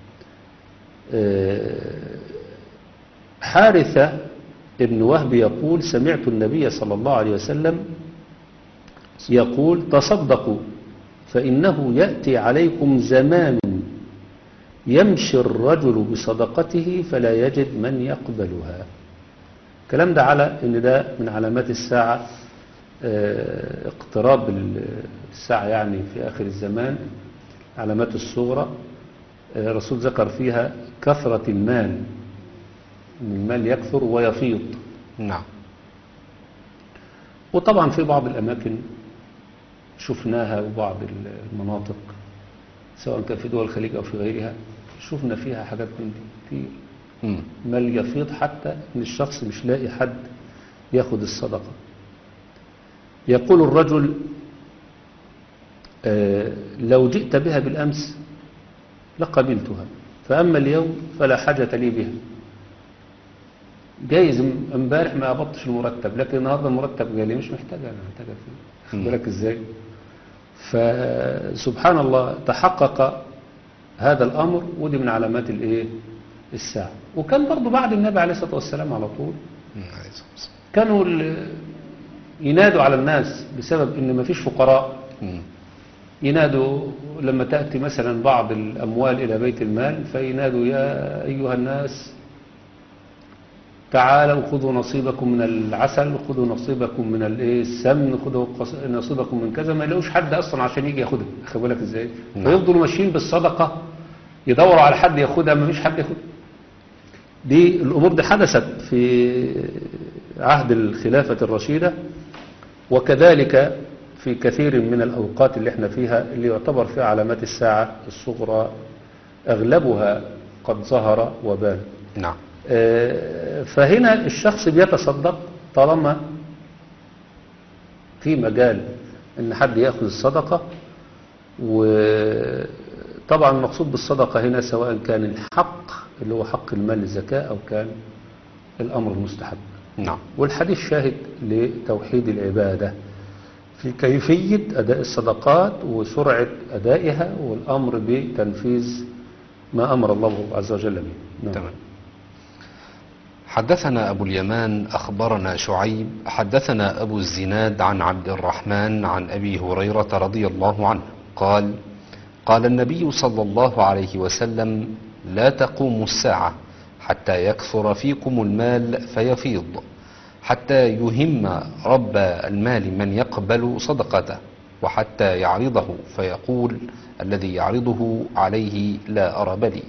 آه، حارثة ابن وهب يقول سمعت النبي صلى الله عليه وسلم يقول تصدقوا فإنه يأتي عليكم زمان يمشي الرجل بصدقته فلا يجد من يقبلها الكلام ده على ان ده من علامات الساعة آه، اقتراب ال- الساعة يعني في آخر الزمان علامات الصغرى آه، الرسول ذكر فيها كثرة المال ان المال يكثر ويفيض نعم وطبعا في بعض الأماكن شفناها وبعض المناطق سواء كان في دول الخليج أو في غيرها شفنا فيها حاجات من دي كتير مم. مال يفيض حتى ان الشخص مش لاقي حد ياخد الصدقة يقول الرجل آه، لو جئت بها بالأمس لقبلتها فأما اليوم فلا حاجة لي بها جايز م- امبارح ما قبضتش المرتب لكن النهارده المرتب جالي مش محتاجها انا محتاجها فيه مم. خد بالك ازاي فسبحان الله تحقق هذا الامر ودي من علامات الايه الساعه وكان برضو بعد النبي عليه الصلاه والسلام على طول مم. عليه الصلاة والسلام. كانوا ال- ينادوا على الناس بسبب ان ما فيش فقراء مم. ينادوا لما تأتي مثلا بعض الأموال إلى بيت المال فينادوا يا أيها الناس تعالوا خذوا نصيبكم من العسل خذوا نصيبكم من الإيه السمن خذوا قص- نصيبكم من كذا ما يلاقوش حد أصلا عشان يجي ياخدها خد بالك إزاي نعم. فيفضلوا ماشيين بالصدقة يدوروا على حد ياخدها ما فيش حد ياخدها دي الأمور دي حدثت في عهد الخلافة الرشيدة وكذلك في كثير من الأوقات اللي احنا فيها اللي يعتبر فيها علامات الساعة الصغرى أغلبها قد ظهر وبان نعم آه، فهنا الشخص بيتصدق طالما في مجال ان حد ياخذ الصدقة وطبعا المقصود بالصدقة هنا سواء كان الحق اللي هو حق المال الزكاة او كان الامر المستحب نعم والحديث شاهد لتوحيد العبادة في كيفية أداء الصدقات وسرعة أدائها والأمر بتنفيذ ما أمر الله عز وجل به نعم. تمام حدثنا أبو اليمان أخبرنا شعيب حدثنا أبو الزناد عن عبد الرحمن عن أبي هريرة رضي الله عنه قال قال النبي صلى الله عليه وسلم لا تقوم الساعة حتى يكثر فيكم المال فيفيض حتى يهم رب المال من يقبل صدقته وحتى يعرضه فيقول الذي يعرضه عليه لا أرب لي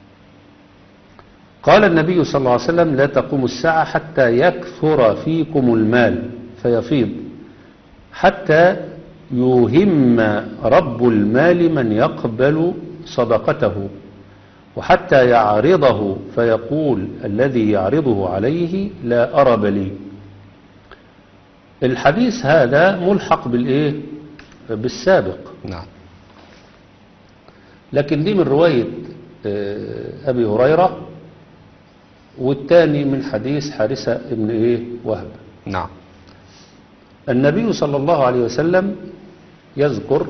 قال النبي صلى الله عليه وسلم لا تقوم الساعة حتى يكثر فيكم المال فيفيض حتى يوهم رب المال من يقبل صدقته وحتى يعرضه فيقول الذي يعرضه عليه لا أرب لي الحديث هذا ملحق بالإيه بالسابق نعم لكن دي من رواية آه، أبي هريرة والتاني من حديث حارثة ابن إيه وهب نعم النبي صلى الله عليه وسلم يذكر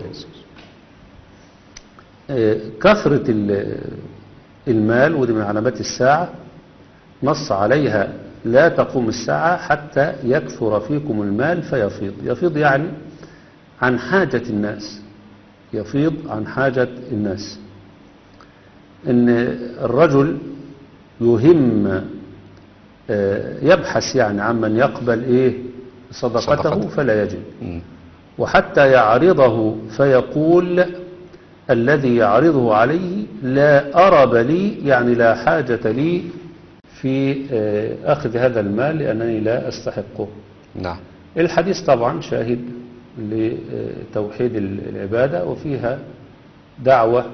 آه، كثرة ال- المال ودي من علامات الساعة نص عليها لا تقوم الساعة حتى يكثر فيكم المال فيفيض يفيض يعني عن حاجة الناس يفيض عن حاجة الناس ان الرجل يهم آه، يبحث يعني عمن يقبل ايه صدقته صدقته. فلا يجد مم. وحتى يعرضه فيقول الذي يعرضه عليه لا أرب لي يعني لا حاجة لي في آه، أخذ هذا المال لأنني لا أستحقه نعم الحديث طبعا شاهد لتوحيد العبادة وفيها دعوة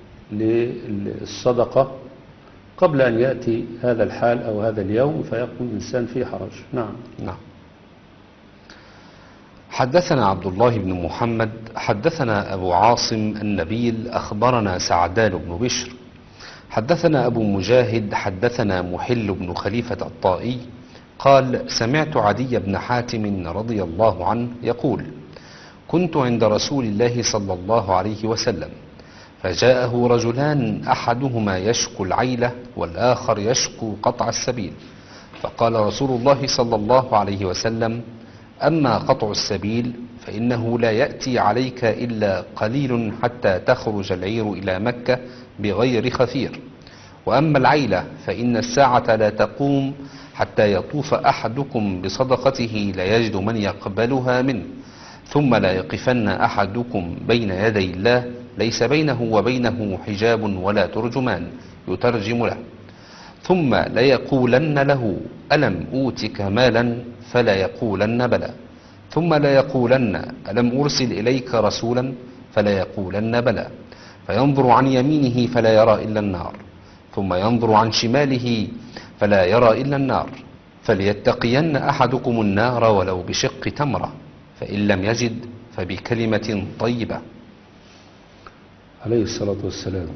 للصدقة قبل أن يأتي هذا الحال أو هذا اليوم فيكون الإنسان في حرج نعم نعم حدثنا عبد الله بن محمد حدثنا أبو عاصم النبيل أخبرنا سعدان بن بشر حدثنا أبو مجاهد حدثنا محل بن خليفة الطائي قال سمعت عدي بن حاتم رضي الله عنه يقول كنت عند رسول الله صلى الله عليه وسلم فجاءه رجلان أحدهما يشكو العيلة والآخر يشكو قطع السبيل فقال رسول الله صلى الله عليه وسلم أما قطع السبيل فإنه لا يأتي عليك إلا قليل حتى تخرج العير إلى مكة بغير خفير وأما العيلة فإن الساعة لا تقوم حتى يطوف أحدكم بصدقته لا يجد من يقبلها منه ثم لا يقفن أحدكم بين يدي الله ليس بينه وبينه حجاب ولا ترجمان يترجم له ثم ليقولن له ألم أوتك مالا فلا يقولن بلى ثم ليقولن ألم أرسل إليك رسولا فلا يقولن بلى فينظر عن يمينه فلا يرى إلا النار ثم ينظر عن شماله فلا يرى إلا النار فليتقين أحدكم النار ولو بشق تمرة فإن لم يجد فبكلمة طيبة عليه الصلاة والسلام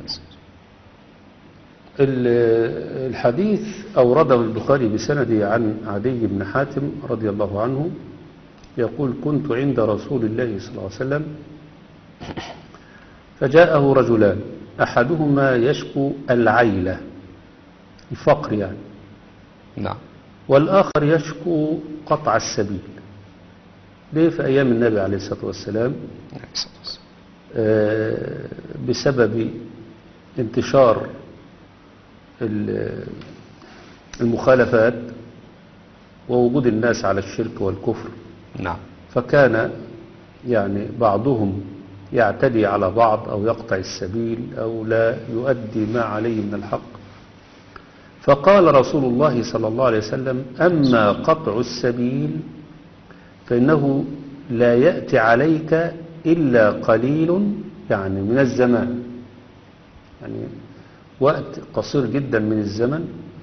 ال- الحديث أورده البخاري بسنده عن عدي بن حاتم رضي الله عنه يقول كنت عند رسول الله صلى الله عليه وسلم فجاءه رجلان أحدهما يشكو العيلة الفقر يعني نعم والآخر يشكو قطع السبيل ليه في أيام النبي عليه الصلاة والسلام عليه الصلاة والسلام. آه، بسبب انتشار ال- المخالفات ووجود الناس على الشرك والكفر نعم فكان يعني بعضهم يعتدي على بعض أو يقطع السبيل أو لا يؤدي ما عليه من الحق فقال رسول الله صلى الله عليه وسلم أما قطع السبيل فإنه لا يأتي عليك إلا قليل يعني من الزمان يعني وقت قصير جدا من الزمن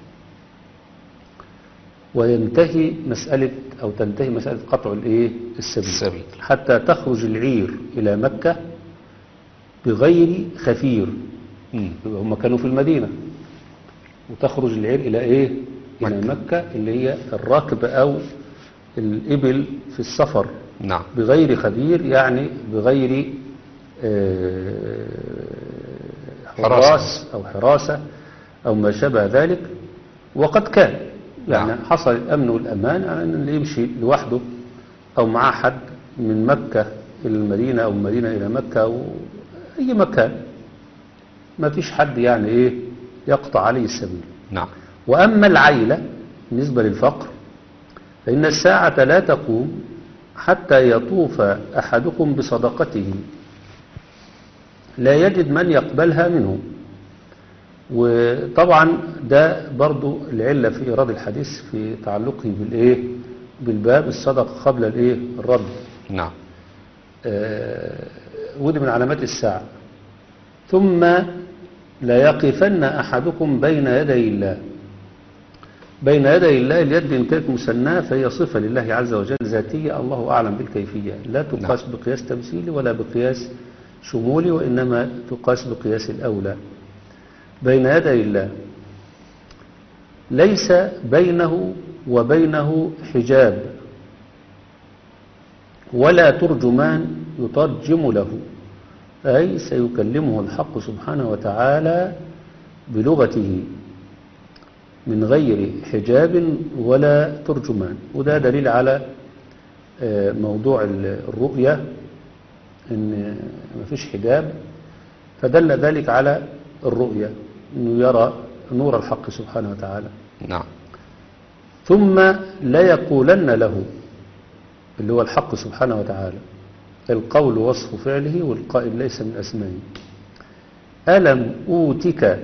وينتهي مسألة أو تنتهي مسألة قطع الإيه السبيل السبيل حتى تخرج العير إلى مكة بغير خفير مم. يبقى هم كانوا في المدينة وتخرج العير إلى إيه إلى مكة. مكة اللي هي الركب أو الإبل في السفر نعم بغير خبير يعني بغير آه، حراسة. حراس أو حراسة أو ما شابه ذلك وقد كان يعني نعم. حصل الأمن والأمان يعني أن اللي يمشي لوحده أو معاه حد من مكة إلى المدينة أو المدينة إلى مكة أو أي مكان ما فيش حد يعني إيه يقطع عليه السبيل نعم وأما العيلة بالنسبة للفقر فإن الساعة لا تقوم حتى يطوف أحدكم بصدقته لا يجد من يقبلها منه وطبعا ده برضو العلة في إيراد الحديث في تعلقه بالإيه بالباب الصدقة قبل الإيه الرد نعم آه، ودي من علامات الساعة ثم لا يقفن أحدكم بين يدي الله بين يدي الله اليد إن كانت مسناة فهي صفة لله عز وجل ذاتية الله أعلم بالكيفية لا تقاس بقياس تمثيلي ولا بقياس شمولي وإنما تقاس بقياس الأولى بين يدي الله ليس بينه وبينه حجاب ولا ترجمان يترجم له أي سيكلمه الحق سبحانه وتعالى بلغته من غير حجاب ولا ترجمان وده دليل على آه، موضوع ال- الرؤية ان مفيش حجاب فدل ذلك على الرؤية انه يرى نور الحق سبحانه وتعالى نعم ثم لا يقولن له اللي هو الحق سبحانه وتعالى القول وصف فعله والقائل ليس من أسمائه ألم أوتك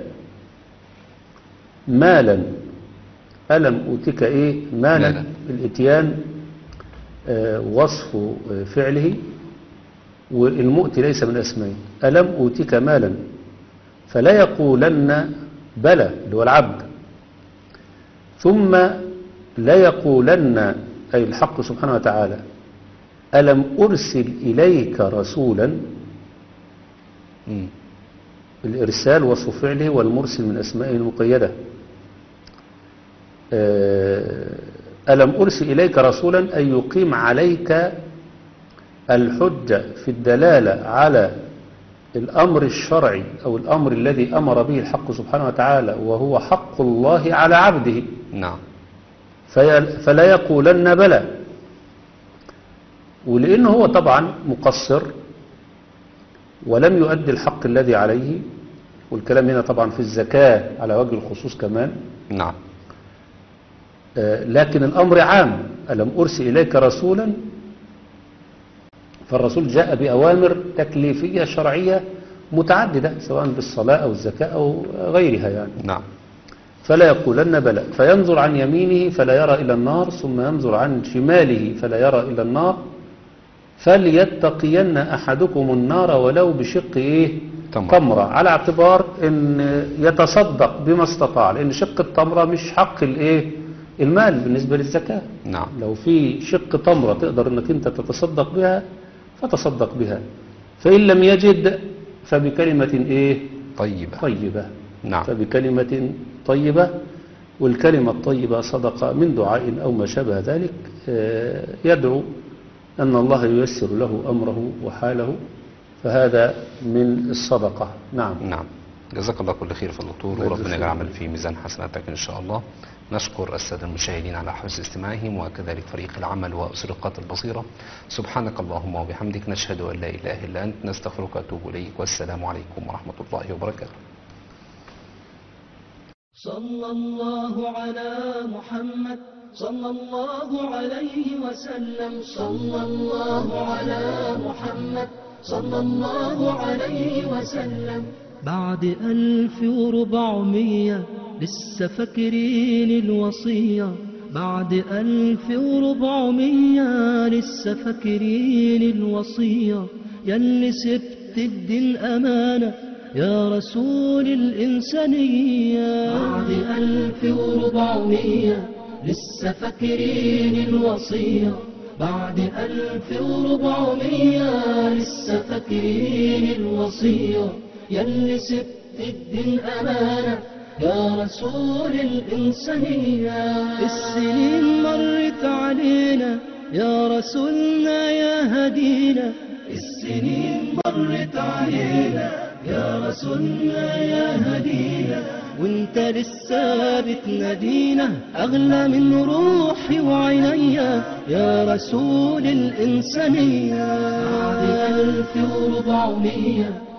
مالا ألم أوتك إيه مالا مالا. الإتيان آه، وصف آه، فعله والمؤت ليس من أسمائه ألم أوتك مالا فلا يقولن بلى اللي هو العبد ثم لا يقولن أي الحق سبحانه وتعالى ألم أرسل إليك رسولا مم. الإرسال وصف فعله والمرسل من أسمائه المقيدة آه، ألم أرسل إليك رسولا أن يقيم عليك الحجة في الدلالة على الأمر الشرعي أو الأمر الذي أمر به الحق سبحانه وتعالى وهو حق الله على عبده نعم في- فلا يقولن بلى ولأنه هو طبعا مقصر ولم يؤدي الحق الذي عليه والكلام هنا طبعا في الزكاة على وجه الخصوص كمان نعم آه، لكن الأمر عام ألم أرسل إليك رسولا فالرسول جاء بأوامر تكليفية شرعية متعددة سواء بالصلاة أو الزكاة أو غيرها يعني نعم فلا يقولن بلى فينظر عن يمينه فلا يرى إلى النار ثم ينظر عن شماله فلا يرى إلى النار فليتقين أحدكم النار ولو بشق إيه تمرة. تمرة على اعتبار ان يتصدق بما استطاع لان شق التمرة مش حق الايه المال بالنسبة للزكاة نعم لو في شق تمرة تقدر انك انت تتصدق بها فتصدق بها فإن لم يجد فبكلمة ايه طيبة طيبة نعم فبكلمة طيبة والكلمة الطيبة صدقة من دعاء أو ما شابه ذلك آه، يدعو أن الله ييسر له أمره وحاله فهذا من الصدقة نعم نعم جزاك الله كل خير في الدكتور الله وربنا يجزاك يجعل خير. عمل في ميزان حسناتك ان شاء الله نشكر الساده المشاهدين على حسن استماعهم وكذلك فريق العمل واسرقات البصيره سبحانك اللهم وبحمدك نشهد ان لا اله الا انت نستغفرك واتوب اليك والسلام عليكم ورحمه الله وبركاته صلى الله على محمد صلى الله عليه وسلم صلى الله على محمد صلى الله عليه وسلم بعد ألف وربعمية لسه فاكرين الوصية بعد ألف وربعمية لسه فاكرين الوصية ياللي سبت الدين أمانة يا رسول الإنسانية بعد ألف وربعمية لسه فاكرين الوصية بعد ألف وربعمية لسه فاكرين الوصية ياللي سبت الدين أمانة يا رسول الإنسانية السنين مرت علينا يا رسولنا يا هدينا السنين مرت علينا يا رسولنا يا هدينا وانت لسه بتنادينا اغلى من روحي وعينيا يا رسول الانسانيه بعد الف وربعميه